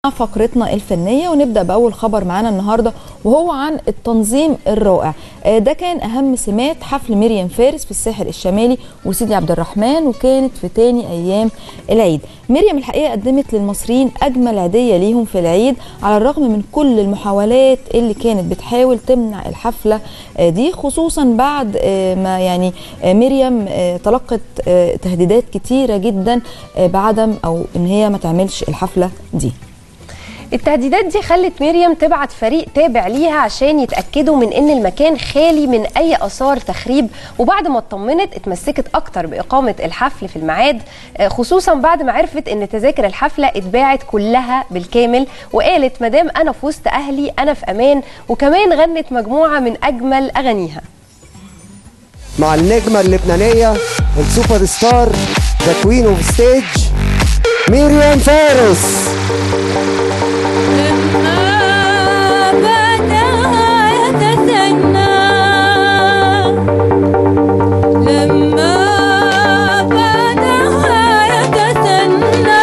فقرتنا الفنية ونبدأ بأول خبر معانا النهاردة وهو عن التنظيم الرائع آه، ده كان أهم سمات حفل مريم فارس في الساحل الشمالي وسيدي عبد الرحمن وكانت في تاني أيام العيد مريم الحقيقة قدمت للمصريين أجمل عيدية ليهم في العيد على الرغم من كل المحاولات اللي كانت بتحاول تمنع الحفلة آه، دي خصوصا بعد آه، ما يعني آه، مريم آه، تلقت آه، تهديدات كتيرة جدا آه، بعدم أو إن هي ما تعملش الحفلة دي التهديدات دي خلت مريم تبعت فريق تابع ليها عشان يتأكدوا من ان المكان خالي من اي اثار تخريب وبعد ما اطمنت اتمسكت اكتر باقامة الحفل في الميعاد آه، خصوصا بعد ما عرفت ان تذاكر الحفلة اتباعت كلها بالكامل وقالت مدام انا في وسط اهلي انا في امان وكمان غنت مجموعة من اجمل اغانيها مع النجمة اللبنانية السوبر ستار ذا كوين اوف ستيج مريم فارس لما بدا يتثنى لما بدا يتثنى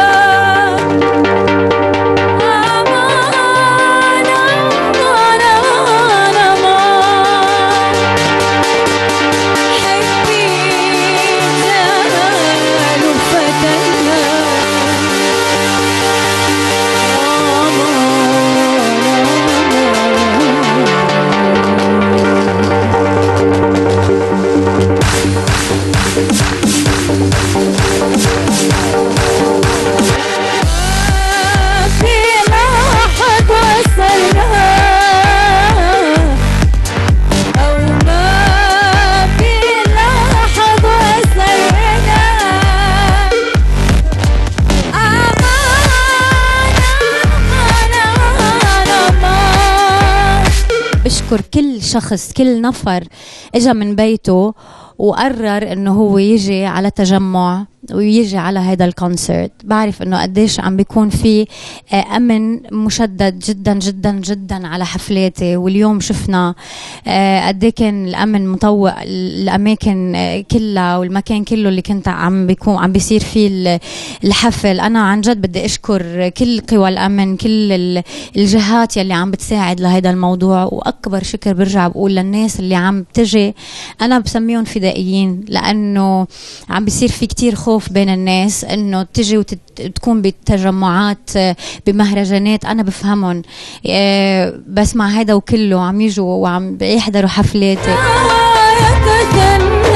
أمان أمان أمان أمان حبي زال فتنا في لاحق وصلنا أو ما في لاحق وصلنا أمان أمان أمان أمان بشكر كل شخص كل نفر اجى من بيته وقرر انه هو يجي على تجمع ويجي على هذا الكونسرت بعرف انه قديش عم بيكون في آه، امن مشدد جدا جدا جدا على حفلاتي واليوم شفنا آه، قد إيه كان الامن مطوق الاماكن آه، كلها والمكان كله اللي كنت عم بيكون عم بيصير فيه ال- الحفل انا عن جد بدي اشكر كل قوى الامن كل ال- الجهات يلي عم بتساعد لهذا الموضوع واكبر شكر برجع بقول للناس اللي عم بتجي انا بسميهم فدائيين لانه عم بيصير في كتير خوف بين الناس انه تجي وتكون بتجمعات آه، بمهرجانات انا بفهمهم آه، بس مع هذا وكله عم يجوا وعم يحضروا حفلاتي يتثنى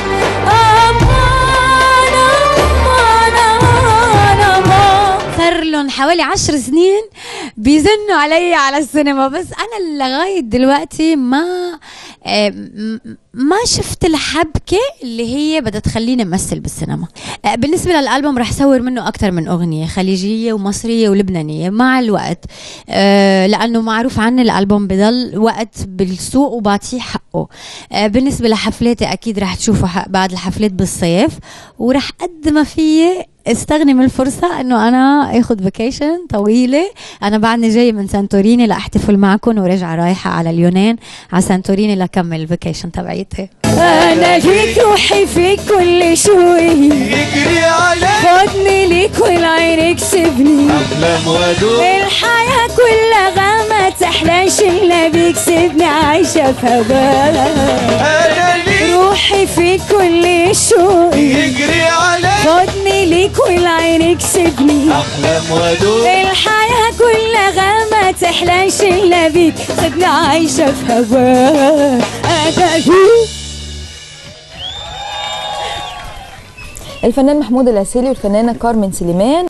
أمان أمان أمان أمان صار لهم حوالي عشر سنين بيزنوا علي على السينما بس انا لغايه دلوقتي ما آه، م- ما شفت الحبكه اللي هي بدها تخليني امثل بالسينما آه، بالنسبه للالبوم رح صور منه اكثر من اغنيه خليجيه ومصريه ولبنانيه مع الوقت آه، لانه معروف عني الالبوم بضل وقت بالسوق وبعطيه حقه آه، بالنسبه لحفلاتي اكيد رح تشوفوا ح- بعد الحفلات بالصيف ورح قد ما فيي استغني من الفرصة انه انا اخذ فيكيشن طويلة انا بعدني جاي من سانتوريني لاحتفل معكم وراجعة رايحة على اليونان على سانتوريني لكمل الفيكيشن تبعيتي أنا ليك روحي فيك كل شوي يجري عليك خدني ليك والعين كسبني أحلام ودود الحياة كلها غامة تحلاش إلا بيك سيبني عايشة في هواك أنا ليك روحي فيك كل شوي يجري عليك خدني ليك والعين كسبني أحلام ودود الحياة كلها غامة تحلاش إلا بيك سيبني عايشة في هواك أنا ليك الفنان محمود العسيلي والفنانة كارمن سليمان